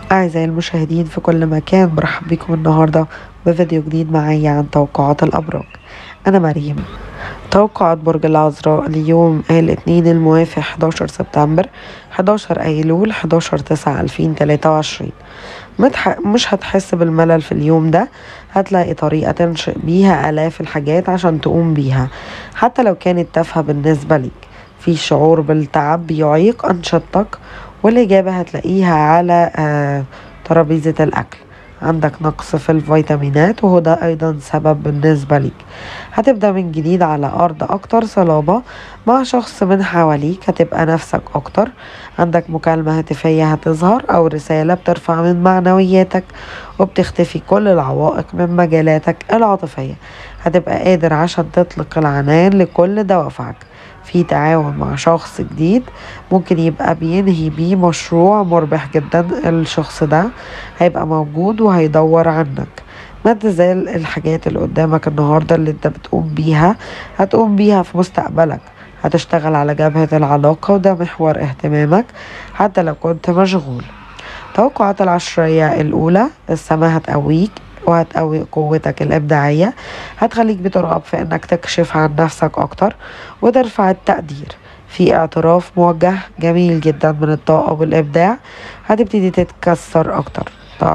أعزائي المشاهدين في كل مكان برحب بكم النهاردة بفيديو جديد معايا عن توقعات الأبراج أنا مريم توقعات برج العذراء اليوم الاثنين الموافق 11 سبتمبر 11 أيلول 11 9 2023 متح... مش هتحس بالملل في اليوم ده هتلاقي طريقة تنشئ بيها آلاف الحاجات عشان تقوم بيها حتى لو كانت تافهة بالنسبة ليك في شعور بالتعب يعيق أنشطتك والإجابة هتلاقيها على آه ترابيزة الأكل عندك نقص في الفيتامينات وهو ده أيضا سبب بالنسبة ليك هتبدأ من جديد على أرض أكتر صلابة مع شخص من حواليك هتبقى نفسك أكتر عندك مكالمة هاتفية هتظهر أو رسالة بترفع من معنوياتك وبتختفي كل العوائق من مجالاتك العاطفية هتبقى قادر عشان تطلق العنان لكل دوافعك في تعاون مع شخص جديد ممكن يبقى بينهي بيه مشروع مربح جدا الشخص ده هيبقى موجود وهيدور عنك ما تزال الحاجات اللي قدامك النهاردة اللي انت بتقوم بيها هتقوم بيها في مستقبلك هتشتغل على جبهة العلاقة وده محور اهتمامك حتى لو كنت مشغول توقعات العشرية الأولى السماء هتقويك وهتقوي قوتك الإبداعية هتخليك بترغب في إنك تكشف عن نفسك أكتر وترفع التقدير في اعتراف موجه جميل جدا من الطاقة والإبداع هتبتدي تتكسر أكتر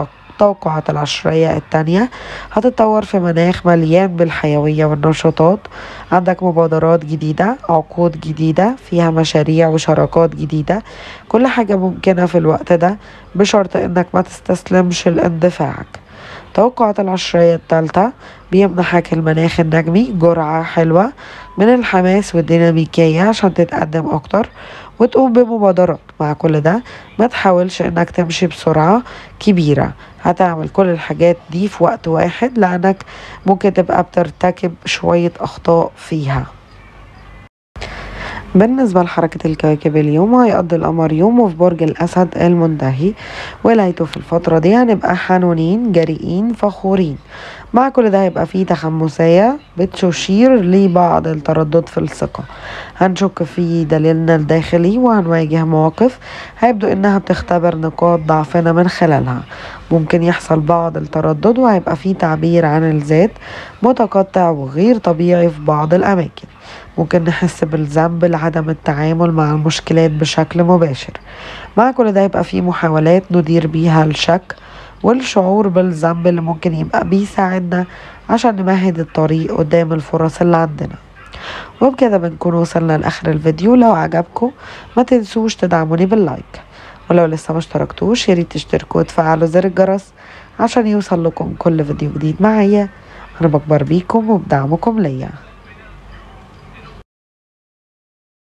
توقعات العشرية التانية هتتطور في مناخ مليان بالحيوية والنشاطات عندك مبادرات جديدة عقود جديدة فيها مشاريع وشراكات جديدة كل حاجة ممكنة في الوقت ده بشرط انك ما تستسلمش لاندفاعك توقعات العشرية الثالثة بيمنحك المناخ النجمي جرعة حلوة من الحماس والديناميكية عشان تتقدم أكتر وتقوم بمبادرات مع كل ده ما تحاولش انك تمشي بسرعة كبيرة هتعمل كل الحاجات دي في وقت واحد لأنك ممكن تبقى بترتكب شوية أخطاء فيها بالنسبة لحركة الكواكب اليوم هيقضي القمر يومه في برج الأسد المنتهي ولايته في الفترة دي هنبقى حنونين جريئين فخورين مع كل ده هيبقى فيه تخمسية بتشير لبعض التردد في الثقة هنشك في دليلنا الداخلي وهنواجه مواقف هيبدو انها بتختبر نقاط ضعفنا من خلالها ممكن يحصل بعض التردد وهيبقى فيه تعبير عن الذات متقطع وغير طبيعي في بعض الأماكن ممكن نحس بالذنب لعدم التعامل مع المشكلات بشكل مباشر مع كل ده يبقى في محاولات ندير بيها الشك والشعور بالذنب اللي ممكن يبقى بيساعدنا عشان نمهد الطريق قدام الفرص اللي عندنا وبكده بنكون وصلنا لاخر الفيديو لو عجبكم ما تنسوش تدعموني باللايك ولو لسه ما اشتركتوش ياريت تشتركوا وتفعلوا زر الجرس عشان يوصل لكم كل فيديو جديد معايا انا بكبر بيكم وبدعمكم ليا